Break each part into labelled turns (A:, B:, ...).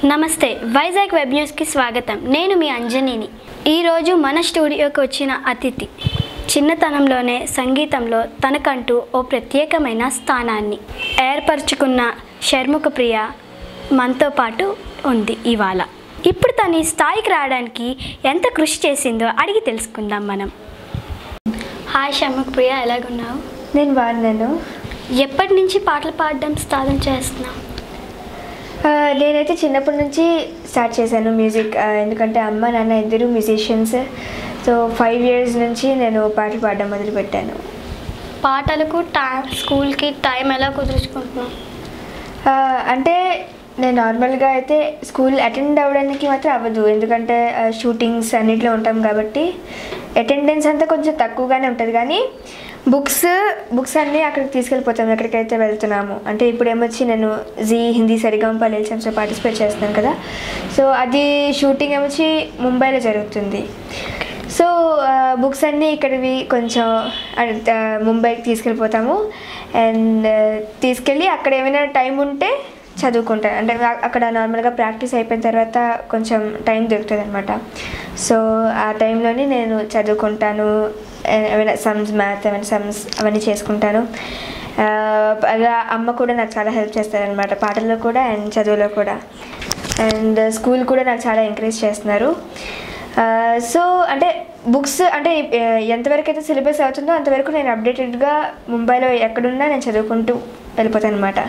A: నమస్తే వైజాగ్ వెబ్ న్యూస్కి స్వాగతం నేను మీ అంజనీని ఈరోజు మన స్టూడియోకి వచ్చిన అతిథి చిన్నతనంలోనే సంగీతంలో తనకంటూ ఓ ప్రత్యేకమైన స్థానాన్ని ఏర్పరచుకున్న షర్ముఖ ప్రియ మనతో పాటు ఉంది ఇవాళ ఇప్పుడు తను ఈ స్థాయికి రావడానికి ఎంత కృషి చేసిందో అడిగి తెలుసుకుందాం మనం హాయ్ షర్ముఖ ప్రియ ఎలాగున్నావు
B: నేను బాగున్నాను
A: ఎప్పటి నుంచి పాటలు పాడడం సాధన చేస్తున్నావు
B: ఆ, నేనైతే చిన్నప్పటి నుంచి స్టార్ట్ చేశాను మ్యూజిక్ ఆ, ఎందుకంటే అమ్మ నాన్న ఇద్దరు మ్యూజిషియన్స్ సో ఫైవ్ ఇయర్స్ నుంచి నేను పాటలు పాడడం మొదలుపెట్టాను
A: పాటలకు టైం స్కూల్కి టైం ఎలా కుదుర్చుకుంటున్నావు
B: ఆ, అంటే నేను నార్మల్గా అయితే స్కూల్ అటెండ్ అవ్వడానికి మాత్రం అవ్వదు ఎందుకంటే షూటింగ్స్ అన్నిట్లో ఉంటాం కాబట్టి అటెండెన్స్ అంతా కొంచెం తక్కువగానే ఉంటుంది కానీ బుక్స్ బుక్స్ అన్నీ అక్కడికి తీసుకెళ్ళిపోతాం ఎక్కడికైతే వెళ్తున్నాము అంటే ఇప్పుడు ఏమొచ్చి నేను జీ హిందీ సరిగంప ఎల్సమ్స్లో పార్టిసిపేట్ చేస్తున్నాను కదా సో అది షూటింగ్ ఏమొచ్చి ముంబైలో జరుగుతుంది సో బుక్స్ అన్నీ ఇక్కడివి కొంచెం అడ్- ఆ, ముంబైకి తీసుకెళ్ళిపోతాము అండ్ తీసుకెళ్ళి అక్కడ ఏమైనా టైం ఉంటే చదువుకుంటాను అంటే ఆ- అక్కడ నార్మల్గా ప్రాక్టీస్ అయిపోయిన తర్వాత కొంచెం టైం దొరుకుతుంది అనమాట సో ఆ టైంలోని నేను చదువుకుంటాను ఏ- ఏమైనా సమ్స్ మ్యాథ్ ఏమైనా సమ్స్ అవన్నీ చేసుకుంటాను ఆ, అలా అమ్మ కూడా నాకు చాలా హెల్ప్ చేస్తారనమాట పాటల్లో కూడా అండ్ చదువులో కూడా అండ్ స్కూల్ కూడా నాకు చాలా ఎంకరేజ్ చేస్తున్నారు సో అంటే బుక్స్ అంటే ఆ, ఎంతవరకు అయితే సిలబస్ అవుతుందో అంతవరకు నేను అప్డేటెడ్గా ముంబైలో ఎక్కడున్నా నేను చదువుకుంటూ వెళ్ళిపోతాను అనమాట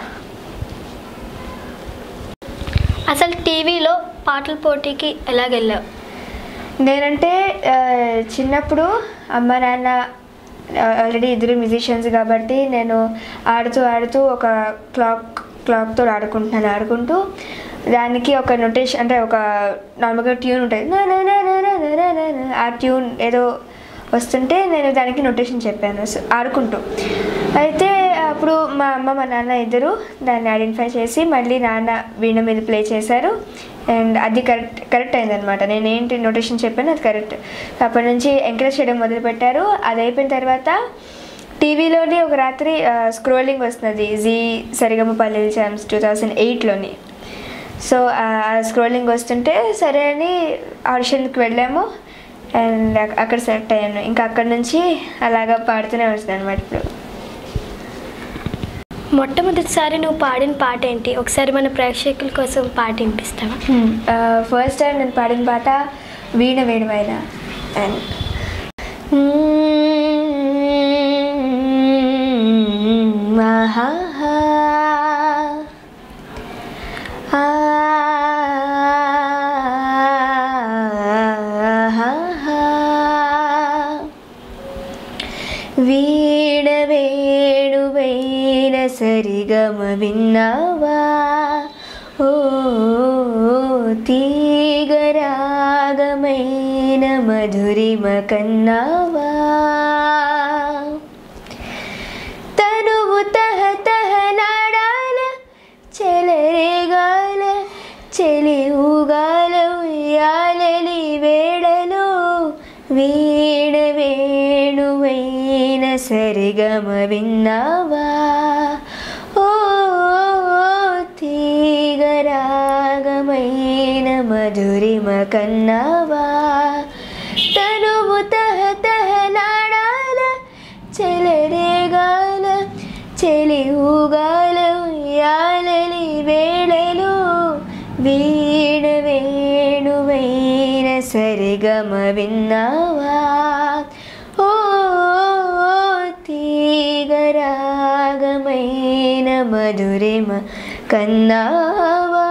A: అసలు టీవీలో పాటల పోటీకి ఎలాగెళ్ళావు
B: నేనంటే ఆ, చిన్నప్పుడు అమ్మ నాన్న ఆల్రెడీ ఇద్దరు మ్యూజిషియన్స్ కాబట్టి నేను ఆడుతూ ఆడుతూ ఒక క్లాక్ క్లాక్తో ఆడుకుంటున్నాను ఆడుకుంటూ దానికి ఒక నొటేషన్ అంటే ఒక నార్మల్గా ట్యూన్ ఉంటుంది నా నా నా నా నా నా నా నా. ఆ ట్యూన్ ఏదో వస్తుంటే నేను దానికి నొటేషన్ చెప్పాను సో ఆడుకుంటూ అయితే అప్పుడు మా అమ్మ మా నాన్న ఇద్దరు దాన్ని ఐడెంటిఫై చేసి మళ్ళీ నాన్న వీణ మీద ప్లే చేశారు అండ్ అది కరెక్ట్ కరెక్ట్ అయిందనమాట నేను ఏంటి నోటేషన్ చెప్పాను అది కరెక్ట్ అప్పటి నుంచి ఎంకరేజ్ చేయడం మొదలుపెట్టారు అది అయిపోయిన తర్వాత టీవీలోని ఒక రాత్రి స్క్రోలింగ్ వస్తుంది జీ సరిగమ పల్లెలు ఛాన్స్ టూ థౌజండ్ ఎయిట్లోని సో ఆ స్క్రోలింగ్ వస్తుంటే సరే అని ఆడిషన్కి వెళ్ళాము అండ్ అక్కడ సెలెక్ట్ అయ్యాను ఇంకా అక్కడ నుంచి అలాగా పాడుతూనే వస్తుంది అనమాట ఇప్పుడు
A: మొట్టమొదటిసారి నువ్వు పాడిన పాట ఏంటి ఒకసారి మన ప్రేక్షకుల కోసం పాట వినిపిస్తావా
B: ఫస్ట్ టైం నేను పాడిన పాట వీణ వేణువైన అండ్ వీణ వేణువైన సరిగమ విన్నావా ఓ తీగరాగమైన మధురిమ కన్నావా తనువు తహ తహలాడాల చెలరేగాల చెలి ఊగాల ఉయ్యాలలి వేళలో వీణ వేణువైన సరిగమ విన్నావా ఓ తీగరాగమైన మధురిమ కన్నావా తనువు తహ తహలాడాల చెలరేగాల చెలి ఊగాల ఉయ్యాలలి వేళలో వీణ వేణువైన సరిగమ విన్నావా ఓ తీగరాగమైన మధురిమ కన్నావా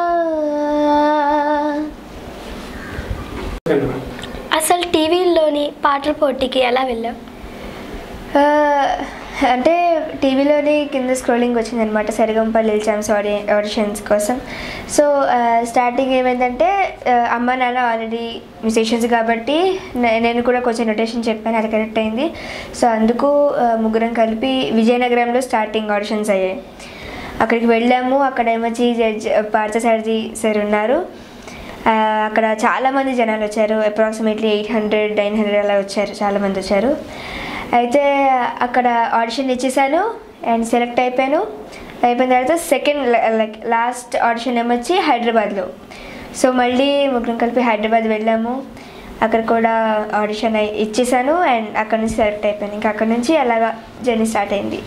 A: అసలు టీవీలోని పాటల పోటీకి ఎలా వెళ్ళావు
B: ఆ, అంటే టీవీలోని కింద స్క్రోలింగ్ వచ్చిందనమాట సరిగంప లిల్ ఛాన్స్ ఆడి ఆడిషన్స్ కోసం సో ఆ, స్టార్టింగ్ ఏమైందంటే ఆ, అమ్మ నాన్న ఆల్రెడీ మ్యూజిషియన్స్ కాబట్టి నే- నేను కూడా కొంచెం నొటేషన్ చెప్పాను అది కరెక్ట్ అయింది సో అందుకు ఆ, ముగ్గురం కలిపి విజయనగరంలో స్టార్టింగ్ ఆడిషన్స్ అయ్యాయి అక్కడికి వెళ్ళాము అక్కడ ఏమొచ్చి జడ్జ్ పార్థసారథి సార్ ఉన్నారు ఆ, అక్కడ చాలామంది జనాలు వచ్చారు approximately eight hundred nine hundred అలా వచ్చారు చాలామంది వచ్చారు అయితే అక్కడ ఆడిషన్ ఇచ్చేసాను అండ్ సెలెక్ట్ అయిపోయాను అయిపోయిన తర్వాత సెకండ్ లైక్ లాస్ట్ ఆడిషన్ ఏమొచ్చి హైదరాబాద్లో సో మళ్ళీ ముగ్గురం కలిపి హైదరాబాద్ వెళ్ళాము అక్కడ కూడా ఆడిషన్ అయి ఇచ్చేసాను అండ్ అక్కడ నుంచి సెలెక్ట్ అయిపోయాను ఇంకా అక్కడ నుంచి అలాగా జర్నీ స్టార్ట్ అయింది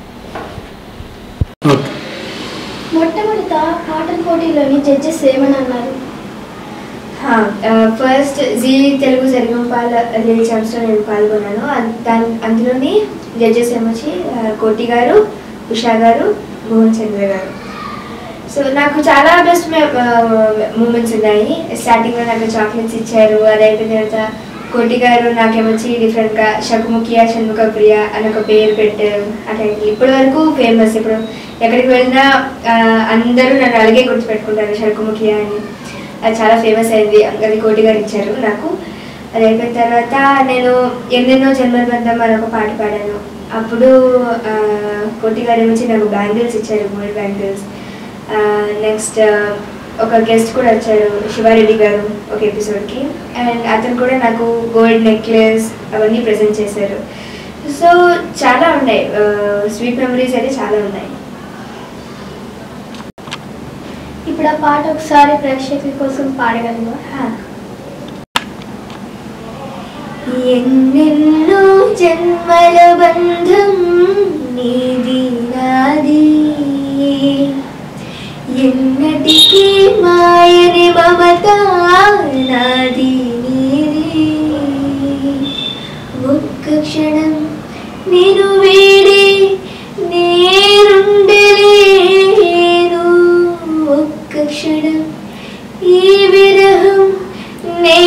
C: ఓకే
A: మొట్టమొదట పాటల పోటీలోని జడ్జెస్ ఏమని అన్నారు
B: ఫస్ట్ జీ తెలుగు సరిగంపాల రిల్ ఛాన్స్లో నేను పాల్గొన్నాను అన్- దాని అందులోని జడ్జెస్ ఏమొచ్చి ఆ, కోటి గారు ఉషా గారు మోహన్ చంద్ర గారు సో నాకు చాలా బెస్ట్ మూమెంట్స్ ఉన్నాయి స్టార్టింగ్లో నాకు చాక్లెట్స్ ఇచ్చారు అది అయిపోయిన తర్వాత కోటి గారు నాకేమొచ్చి డిఫరెంట్గా షకుముఖియా షణ్ముఖ ప్రియ అని ఒక పేరు పెట్టారు అట్లా ఇప్పటి వరకు ఫేమస్ ఇప్పుడు ఎక్కడికి వెళ్ళినా ఆ, అందరూ నన్ను అలాగే గుర్తుపెట్టుకుంటారు షణ్ముఖియా అని అది చాలా ఫేమస్ అయింది అది కోటి గారు ఇచ్చారు నాకు అది అయిపోయిన తర్వాత నేను ఎన్నెన్నో జన్మల బంధం అని ఒక పాట పాడాను అప్పుడు ఆ, కోటి గారు ఏమొచ్చి నాకు బ్యాంగిల్స్ ఇచ్చారు గోల్డ్ బ్యాంగిల్స్ నెక్స్ట్ ఒక గెస్ట్ కూడా వచ్చారు శివారెడ్డి గారు ఒక ఎపిసోడ్కి అండ్ అతను కూడా నాకు గోల్డ్ నెక్లెస్ అవన్నీ ప్రజెంట్ చేశారు సో చాలా ఉన్నాయి స్వీట్ మెమరీస్ అయితే చాలా ఉన్నాయి
A: ఇప్పుడు ఆ పాట ఒకసారి ప్రేక్షకుల కోసం పాడగలవా
B: ఎన్నెన్నో జన్మల బంధం నీది నాది ఎన్నటికీ మాయని మమత నాది నీది ఒక్క క్షణం నేను వీడి నేనుండలేను ఒక్క క్షణం ఈ విరహం నే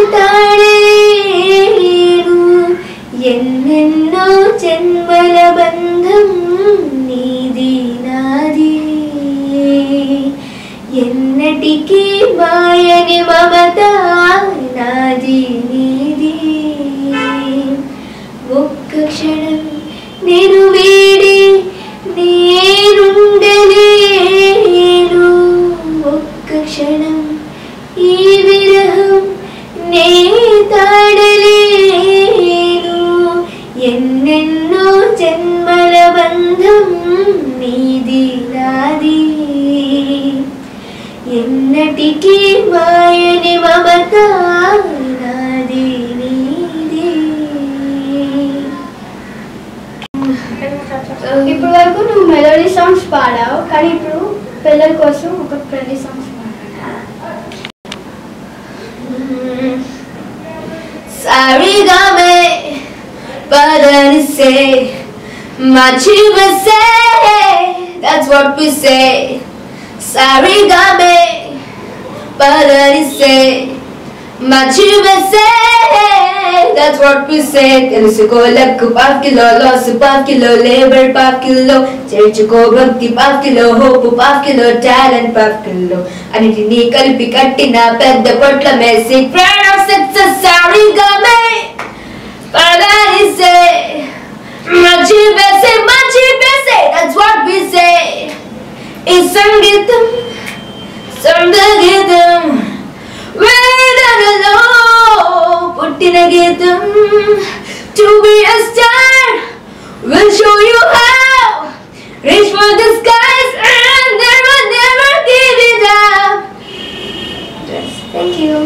B: తాళలేను ఎన్నెన్నో జన్మల బంధం నీది నాది ఎన్నటికీ మాయని మమత నాది నీది ఒక్క క్షణం నేను వీడి నేనుండలేను ఒక్క క్షణం ఈ విరహం నే తాడలేను ఎన్నెన్నో జన్మల బంధం నీది నాది ఎన్నటికీ మాయని మమత నాది నీది
A: ఇప్పటి వరకు నువ్వు మెలోడీ సాంగ్స్ పాడావు కానీ ఇప్పుడు పిల్లల కోసం ఒక friendly songs
B: Sorry, me, but I say, much you will say, that's what we say. Sorry, me, but I say, much you will say, that's what we say. తెలుసుకో లక్కు పావు కిలో loss పావు కిలో లేబర్ పావు కిలో చేర్చుకో భక్తి పావు కిలో హోపు పావు కిలో టాలెంట్ పావు కిలో అన్నిటినీ కలిపి కట్టిన పెద్ద పొట్ల మేసి ప్రాడ్ ఆఫ్ సక్సెస్ సారీ గమే పడాలి సే మంచి బెసే మంచి బెసే దట్స్ వాట్ వి సే ఈ సంగీతం సంగీతం వేదనలో పుట్టిన గీతం to be a star will show you how reach for the skies and never never give it up yes, thank you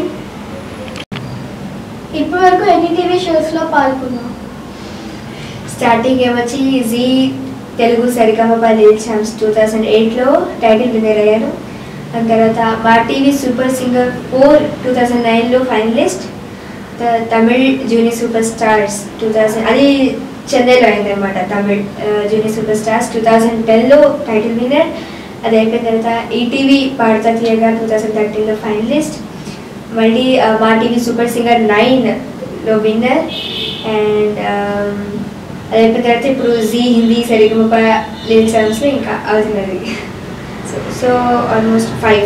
A: ఇప్పటి వరకు ఎన్ని టీవీ షోస్లో పాల్గొన్నావు
B: స్టార్టింగ్ ఏమొచ్చి Zee Telugu Sa Re Ga Ma Pa lil champs two thousand ఎయిట్లో టైటిల్ విన్నర్ అయ్యాను దాని తర్వాత Maa TV super singer four two thousand నైన్లో finalist Tamil junior super stars two thousand అది చెన్నైలో అయిందనమాట Tamil junior super stars two thousand టెన్లో టైటిల్ విన్నర్ అది అయిపోయిన తర్వాత ఈటీవీ పాడతా తీయగా టూ థౌజండ్ థర్టీన్లో ఫైనలిస్ట్ మళ్ళీ ఆ, మా టీవీ సూపర్ సింగర్ నైన్లో విన్నర్ అండ్ అది అయిపోయిన తర్వాత ఇప్పుడు జీ హిందీ సరిగమప లిల్ ఛాన్స్లో ఇంకా అవుతున్నది సో ఆల్మోస్ట్ ఫైవ్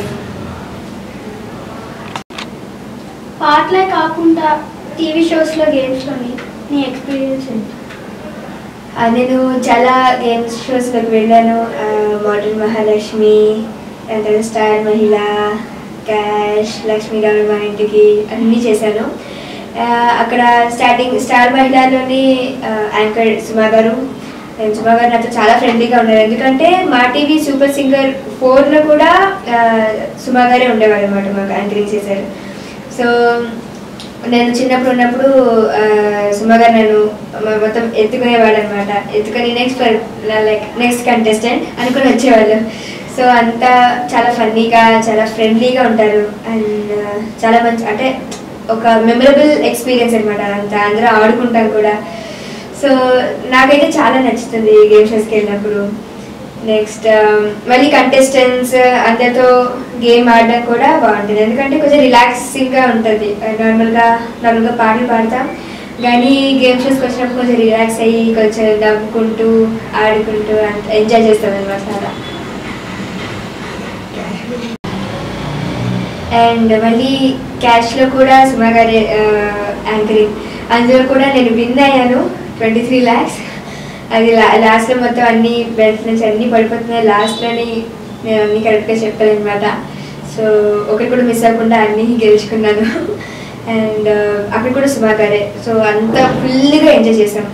A: పాటలే కాకుండా టీవీ షోస్లో గేమ్స్లోని నీ ఎక్స్పీరియన్స్ ఏంటి
B: ఆ, నేను చాలా గేమ్స్ షోస్లోకి వెళ్ళాను మోడర్న్ మహాలక్ష్మి దాని తర్వాత స్టార్ మహిళ క్యాష్ లక్ష్మీ రావు మా ఇంటికి అన్నీ చేశాను ఆ, అక్కడ స్టార్టింగ్ స్టార్ మహిళలోని యాంకర్ సుమా గారు అండ్ సుమా గారు నాతో చాలా ఫ్రెండ్లీగా ఉన్నారు ఎందుకంటే మా టీవీ సూపర్ సింగర్ ఫోర్లో కూడా ఆ, సుమా గారే ఉండేవారు అనమాట మాకు యాంకరింగ్ చేశారు సో నేను చిన్నప్పుడు ఉన్నప్పుడు ఆ, సుమా గారు నన్ను మ- మొత్తం ఎత్తుకునేవాడు అనమాట ఎత్తుకొని నెక్స్ట్ లైక్ నెక్స్ట్ కంటెస్టెంట్ అనుకుని వచ్చేవాళ్ళు సో అంతా చాలా ఫన్నీగా చాలా ఫ్రెండ్లీగా ఉంటారు అండ్ చాలా మంచి అంటే ఒక మెమరబుల్ ఎక్స్పీరియన్స్ అనమాట అంతా అందరూ ఆడుకుంటాం కూడా సో నాకైతే చాలా నచ్చుతుంది గేమ్ షోస్కి వెళ్ళినప్పుడు నెక్స్ట్ మళ్ళీ కంటెస్టెంట్స్ అందరితో గేమ్ ఆడడం కూడా బాగుంటుంది ఎందుకంటే కొంచెం రిలాక్సింగ్గా ఉంటుంది నార్మల్గా నార్మల్గా పాటలు పాడతాం కానీ గేమ్ షోస్కి వచ్చినప్పుడు కొంచెం రిలాక్స్ అయ్యి కొంచెం నవ్వుకుంటూ ఆడుకుంటూ అంత ఎంజాయ్ చేస్తాం అనమాట చాలా అండ్ మళ్ళీ క్యాష్లో కూడా సుమా గారి యాంకరింగ్ అందులో కూడా నేను విన్ అయ్యాను ట్వంటీ త్రీ ల్యాక్స్ అది లా లాస్ట్లో మొత్తం అన్ని బెల్ట్ నుంచి అన్నీ పడిపోతున్నాయి లాస్ట్లోని నేను అన్ని కరెక్ట్గా చెప్పాను అనమాట సో ఒకటి కూడా మిస్ అవ్వకుండా అన్నీ గెలుచుకున్నాను అండ్ అక్కడ కూడా సుమా గారే సో అంతా ఫుల్గా ఎంజాయ్ చేశాం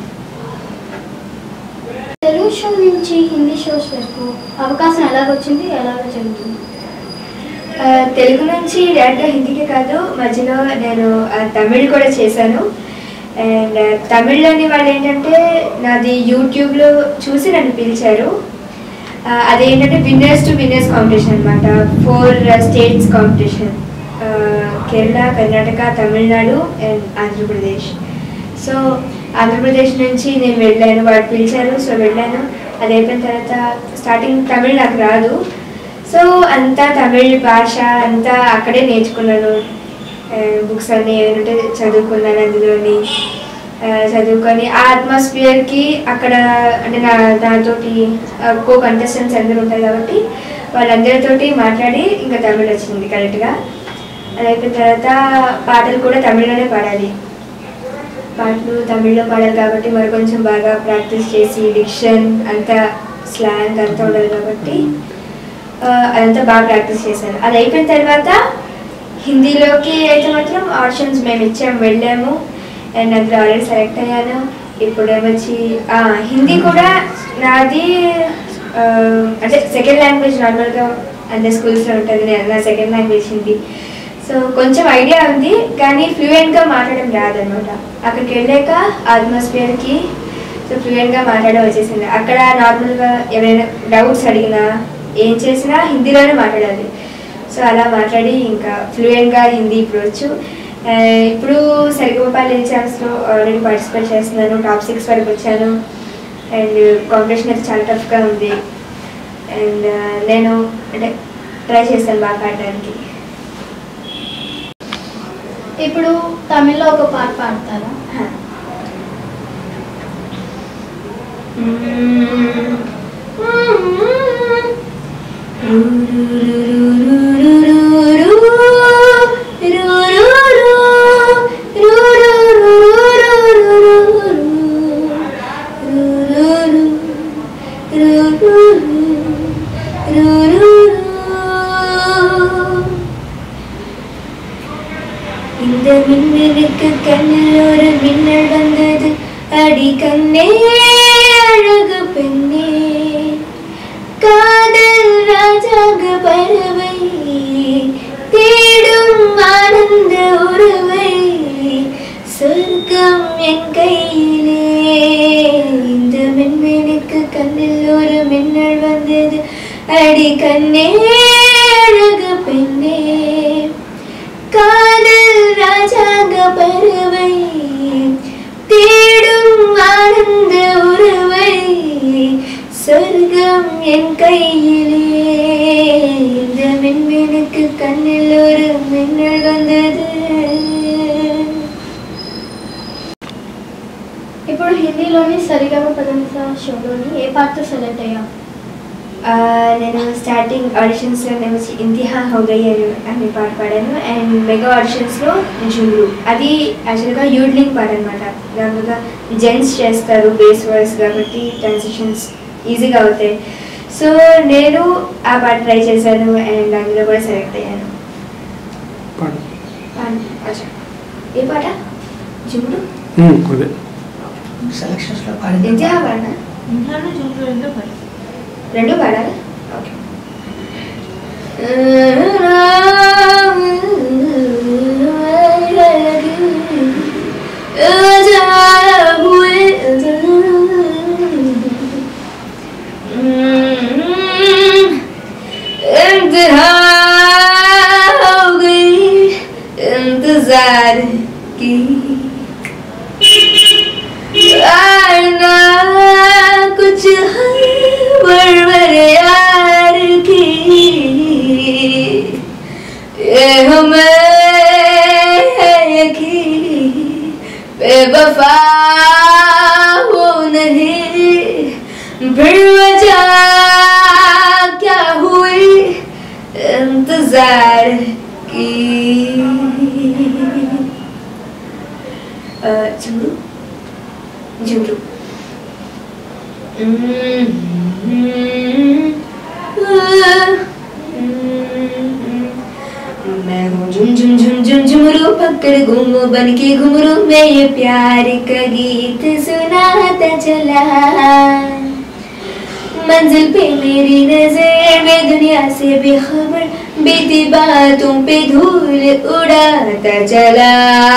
A: తెలుగు షో నుంచి హిందీ షోస్ వరకు అవకాశం ఎలాగొచ్చింది ఎలాగ జరుగుతుంది
B: ఆ, తెలుగు నుంచి డైరెక్ట్గా హిందీకి కాదు మధ్యలో నేను ఆ, తమిళ్ కూడా చేశాను అండ్ తమిళ్లోని వాళ్ళు ఏంటంటే నాది యూట్యూబ్లో చూసి నన్ను పిలిచారు ఆ, అదేంటంటే విన్నర్స్ టు విన్నర్స్ కాంపిటీషన్ అనమాట four states competition Kerala Karnataka Tamil Nadu and Andhra Pradesh so Andhra Pradesh నుంచి నేను వెళ్ళాను వాడు పిలిచారు సో వెళ్ళాను అది అయిపోయిన తర్వాత స్టార్టింగ్ తమిళ్ నాకు రాదు సో అంతా తమిళ్ భాష అంతా అక్కడే నేర్చుకున్నాను బుక్స్ అన్నీ ఏమంటే చదువుకున్నాను అందులోని ఆ, చదువుకొని ఆ అట్మాస్ఫియర్కి అక్కడ అంటే నా దాంతోటి కో కంటెస్టెంట్స్ అందరూ ఉంటారు కాబట్టి వాళ్ళందరితోటి మాట్లాడి ఇంకా తమిళ్ వచ్చింది కరెక్ట్గా అది అయిపోయిన తర్వాత పాటలు కూడా తమిళ్లోనే పాడాలి పాటలు తమిళ్లో పాడాలి కాబట్టి మరి కొంచెం బాగా ప్రాక్టీస్ చేసి డిక్షన్ అంతా స్లాంగ్ అంతా ఉండాలి కాబట్టి ఆ, అదంతా బాగా ప్రాక్టీస్ చేశాను అది అయిపోయిన తర్వాత హిందీలోకి అయితే మాత్రం ఆప్షన్స్ మేము ఇచ్చాము వెళ్ళాము అండ్ అందులో ఆల్రెడీ సెలెక్ట్ అయ్యాను ఇప్పుడు ఏమొచ్చి ఆ, హిందీ కూడా నాది ఆ, అంటే సెకండ్ లాంగ్వేజ్ నార్మల్గా అందరి స్కూల్స్లో ఉంటుంది నేను నా సెకండ్ లాంగ్వేజ్ హిందీ సో కొంచెం ఐడియా ఉంది కానీ ఫ్లూయెంట్గా మాట్లాడడం రాదనమాట అక్కడికి వెళ్ళాక అట్మాస్ఫియర్కి సో ఫ్లూయెంట్గా మాట్లాడడం వచ్చేసింది అక్కడ నార్మల్గా ఎవరైనా డౌట్స్ అడిగినా ఏం చేసినా హిందీలోనే మాట్లాడాలి సో అలా మాట్లాడి ఇంకా ఫ్లూయెంట్గా హిందీ ఇప్పుడు వచ్చు ఆ, ఇప్పుడు సరిగమపాలి ఎగ్జామ్స్లో ఆల్రెడీ పార్టిసిపేట్ చేస్తున్నాను టాప్ సిక్స్ వరకు వచ్చాను అండ్ కాంపిటీషన్ అయితే చాలా టఫ్గా ఉంది అండ్ నేను అంటే ట్రై చేస్తాను బాగా పాడడానికి
A: ఇప్పుడు తమిళ్లో ఒక పాట పాడతారా
B: இந்த மின்னலுக்கு கண்ணில் ஒரு மின்னல் வந்தது அடி கண்ணே அழகு பெண்ணே காதல் ராஜாங்க பறவை தேடும் ஆனந்த உறவை சொர்க்கம் என் கையிலே இந்த மின்மினுக்கு கண்ணில் ஒரு மின்னல் வந்தது அடி கண்ணே அழகு பெண்ணே காதல் ராஜாங்க பறவை தேடும் ஆனந்த உறவை சொர்க்கம் என் கையிலே இந்த மின்மினுக்கு கண்ணில் ஒரு மின்னல் வந்தது
A: ఇప్పుడు హిందీలోని సరిగమ పదంస షోలోని ఏ పాటతో సెలెక్ట్ అయ్యాం
B: ఆ, నేను స్టార్టింగ్ ఆడిషన్స్లో నేను వచ్చి ఇంతిహా హోగయి అని అని పాట పాడాను అండ్ మెగా ఆడిషన్స్లో జుమ్రు అది యాక్చువల్గా యూడ్లింగ్ పాట అనమాట దానిగా జెంట్స్ చేస్తారు బేస్ వాయిస్ కాబట్టి ట్రాన్సిషన్స్ ఈజీగా అవుతాయి సో నేను ఆ పాట ట్రై చేశాను అండ్ అందులో కూడా సెలెక్ట్ అయ్యాను
C: పాడు
B: పాడు. అచ్చా. ఏ పాట జుమ్రు
C: ఉమ్, అదే
D: సెలక్షన్స్లో పాడింది
B: ఇంతిహా పాట
D: ఇంట్లో జూమ్లో రెండో పని
B: రెండు పాడాలి ఓకే
E: इंतजार की आना कुछ बरबर यार की ये हमें यकीन बेवफा हो नहीं फिर वजह क्या हुई इंतजार की झुमरू झुमरू मैं हूँ झुम झुम झुम झुम झुमरू पकड़ घूमू बन के घुमरू मैं ये प्यार का गीत सुनाता चला मंजिल पे मेरी नजर में दुनिया से बेखबर बीती बातों पे धूल उड़ाता चला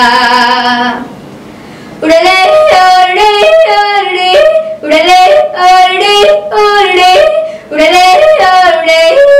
E: उड़ले उड़े उड़े उड़ले उड़े उड़े उड़ले उड़े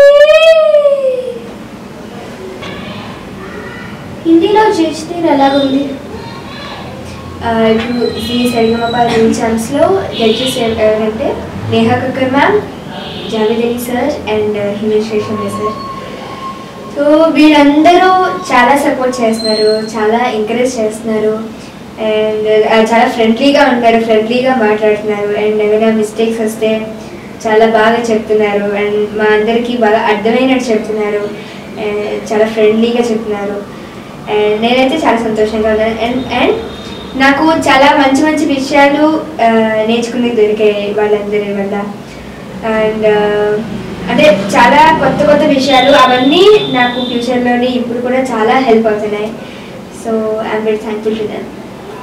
A: హిందీలో చేస్తే ఎలాగుంది
B: ఆ, ఇప్పుడు ఈ సరిగమప ఛాన్స్లో జడ్జెస్ ఎవరంటే Neha Kakkar ma'am Javed Ali sir and Himesh Reshammiya sir so వీళ్ళందరూ చాలా సపోర్ట్ చేస్తున్నారు చాలా ఎంకరేజ్ చేస్తున్నారు అండ్ చాలా ఫ్రెండ్లీగా ఉంటారు ఫ్రెండ్లీగా మాట్లాడుతున్నారు అండ్ ఏమైనా మిస్టేక్స్ వస్తే చాలా బాగా చెప్తున్నారు అండ్ మా అందరికీ బాగా అర్థమైనట్టు చెప్తున్నారు and చాలా ఫ్రెండ్లీగా చెప్తున్నారు అండ్ నేనైతే చాలా సంతోషంగా ఉన్నాను అండ్ అండ్ నాకు చాలా మంచి మంచి విషయాలు ఆ, నేర్చుకుని దొరికాయి వాళ్ళందరి వల్ల అండ్ అంటే చాలా కొత్త కొత్త విషయాలు అవన్నీ నాకు ఫ్యూచర్లోని ఇప్పుడు కూడా చాలా హెల్ప్ అవుతున్నాయి so I'm very thankful to them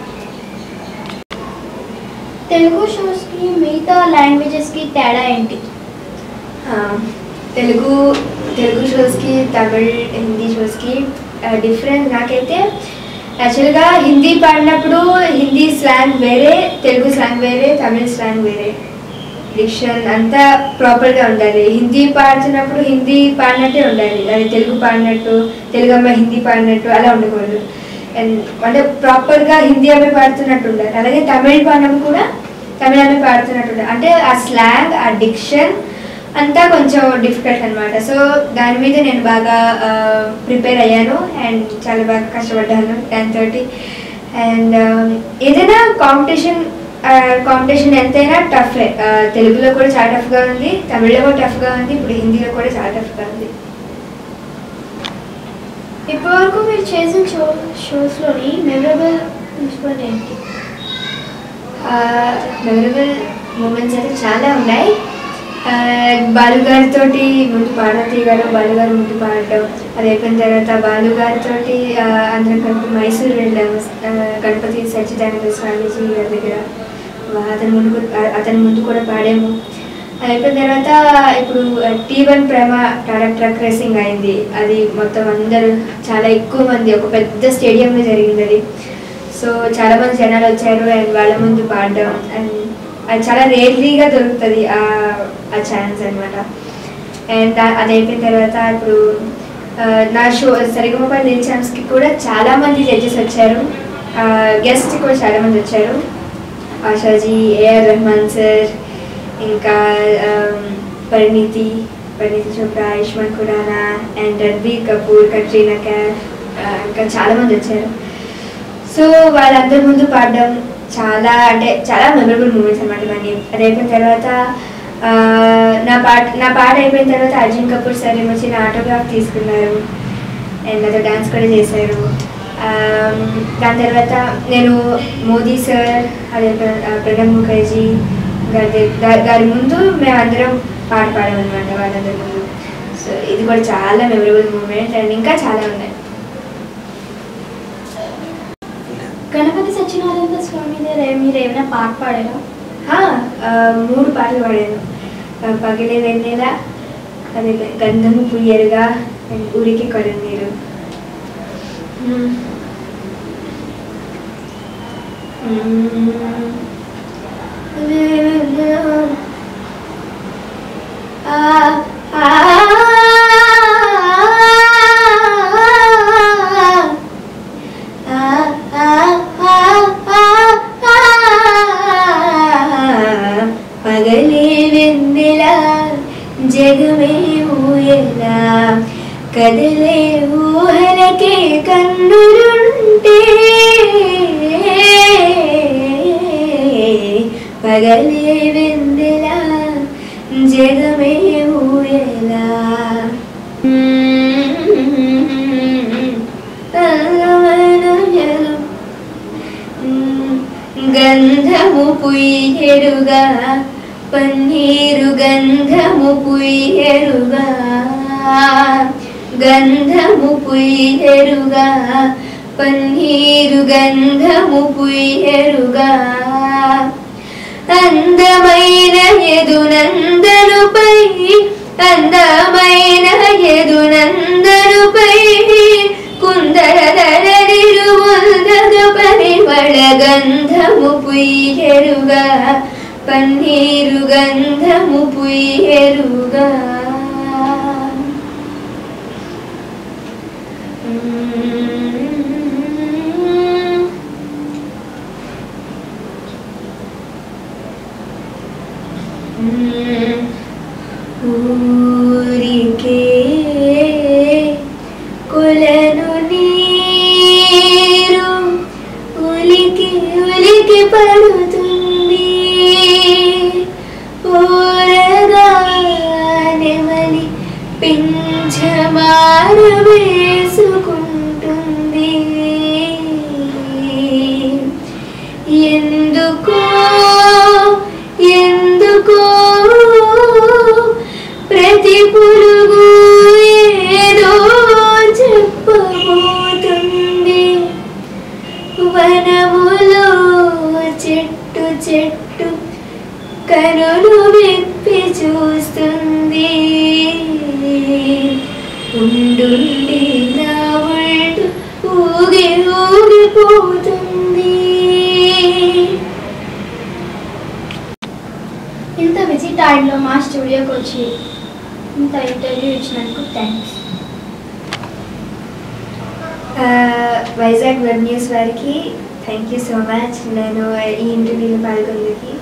A: Telugu షోస్కి మిగతా లాంగ్వేజెస్కి తేడా ఏంటి
B: ఆ, తెలుగు తెలుగు షోస్కి తమిళ్ హిందీ షోస్కి డిఫరెంట్ నాకైతే యాక్చువల్గా హిందీ పాడినప్పుడు హిందీ స్లాంగ్ వేరే తెలుగు స్లాంగ్ వేరే తమిళ్ స్లాంగ్ వేరే డిక్షన్ అంతా ప్రాపర్గా ఉండాలి హిందీ పాడుతున్నప్పుడు హిందీ పాడినట్టే ఉండాలి అది తెలుగు పాడినట్టు తెలుగు అమ్మాయి హిందీ పాడినట్టు అలా ఉండకూడదు అండ్ అంటే ప్రాపర్గా హిందీ అమ్మాయి పాడుతున్నట్టు ఉండాలి అలాగే తమిళ్ పాడినప్పుడు కూడా తమిళ అమ్మాయి పాడుతున్నట్టు ఉండాలి అంటే ఆ స్లాంగ్ ఆ డిక్షన్ అంతా కొంచెం డిఫికల్ట్ అనమాట సో దాని మీద నేను బాగా ప్రిపేర్ అయ్యాను అండ్ చాలా బాగా కష్టపడ్డాను దాంతో అండ్ ఏదైనా కాంపిటీషన్ కాంపిటీషన్ ఎంతైనా టఫ్ తెలుగులో కూడా చాలా టఫ్గా ఉంది తమిళ్లో కూడా టఫ్గా ఉంది ఇప్పుడు హిందీలో కూడా చాలా టఫ్గా ఉంది
A: ఇప్పటివరకు మీరు చేసిన షో షోస్లోని మెమరబుల్ ఇన్సిడెంట్ ఏంటి
B: మెమరబుల్ మూమెంట్స్ అయితే చాలా ఉన్నాయి ఆ, బాలు గారితో ముందు పార్వతి గారు బాలు గారు ముందు పాడటం అది అయిపోయిన తర్వాత బాలు గారితో అందరం కలిపి మైసూర్ వెళ్ళాము ఆ, గణపతి సచ్చిదానంద స్వామీజీ గారి దగ్గర వా- అతని ముందు కూడా- అతని ముందు కూడా పాడాము అది అయిపోయిన తర్వాత ఇప్పుడు T one Prima Tata truck racing అయింది అది మొత్తం అందరూ చాలా ఎక్కువ మంది ఒక పెద్ద స్టేడియంలో జరిగింది అది సో చాలా మంది జనాలు వచ్చారు అండ్ వాళ్ళ ముందు పాడడం అండ్ అది చాలా రేర్లీగా దొరుకుతుంది ఆ ఆ ఛాన్స్ అనమాట అండ్ దా- అది అయిపోయిన తర్వాత ఇప్పుడు ఆ, నా షో సరిగమపై లిల్ ఛాన్స్కి కూడా చాలా మంది జడ్జెస్ వచ్చారు గెస్ట్ కూడా చాలా మంది వచ్చారు ఆశాజీ ఏఆర్ రెహమాన్ సార్ ఇంకా ఆమ్, పరిణీతి పరిణీతి చోప్రా ఆయుష్మాన్ ఖురానా అండ్ రణబీర్ కపూర్ కట్రీనా కైఫ్ ఆ, ఇంకా చాలా మంది వచ్చారు సో వాళ్ళందరి ముందు పాడడం చాలా అంటే చాలా మెమరబుల్ మూమెంట్స్ అనమాట ఇవన్నీ అది అయిపోయిన తర్వాత ఆ, నా పాట నా పాట అయిపోయిన తర్వాత అర్జున్ కపూర్ సార్ ఏమొచ్చి నా ఆటోగ్రాఫ్ తీసుకున్నారు అండ్ నాతో డాన్స్ కూడా చేశారు ఆమ్, దాని తర్వాత నేను మోదీ సార్ అదే ప్ర- ఆ, ప్రణబ్ ముఖర్జీ గారి దగ్గ- గా- గారి ముందు మేమందరం పాట పాడామన్నమాట వాళ్ళందరి ముందు సో ఇది కూడా చాలా మెమరబుల్ మూమెంట్ అండ్ ఇంకా చాలా ఉన్నాయి
A: గణపతి సత్యనారాయణ స్వామి దగ్గర మీరు ఏమైనా పాట పాడారా
B: ఆ, ఆ, మూడు పాటలు పాడాను ఆ, పగిలే వెన్నెల అది గంధము పుయ్యరుగా అండ్ ఊరికి కడునీరు మ్మ్. మ్మ్. ఆ ఆ పగలే వెన్నెల జగమే ఊయలా కదలే ఊహలకే కన్నులుంటే పగలే వెన్నెల జగమే ఊయలా గంధము పుయ్యెరుగా పన్నీరు గంధము పుయ్యెరుగా గంధము పుయ్యెరుగా పన్నీరు గంధము పుయ్యెరుగా అందమైన ఎదునందరుపై అందమైన ఎదునందరుపై కుందర ధరడిరువుందరు పరిమళ గంధము పుయ్యెరుగా పన్నీరు గంధము పుయ్యెరుగా ఊరికే కొలను నీరు ఉలికి ఉలికి పడుతుంది ఊరగానెమలి పింఛమారు వేసుకుంటుంది ఎందుకో ఎందుకో ప్రతి పురుగు ఏదో చెప్పబోతుంది వనములో చెట్టు చెట్టు కనులు విప్పి చూస్తుంది ఉండుండి నా ఒళ్ళు ఊగి ఊగిపోతుంది
A: ఇంత బిజీ టైంలో మా స్టూడియోకి వచ్చి ఇంత ఇంటర్వ్యూ ఇచ్చినందుకు థ్యాంక్స్
B: ఆ, వైజాగ్ వెబ్ న్యూస్ వారికి థ్యాంక్ యూ సో మచ్ నేను ఈ ఇంటర్వ్యూలో పాల్గొందుకి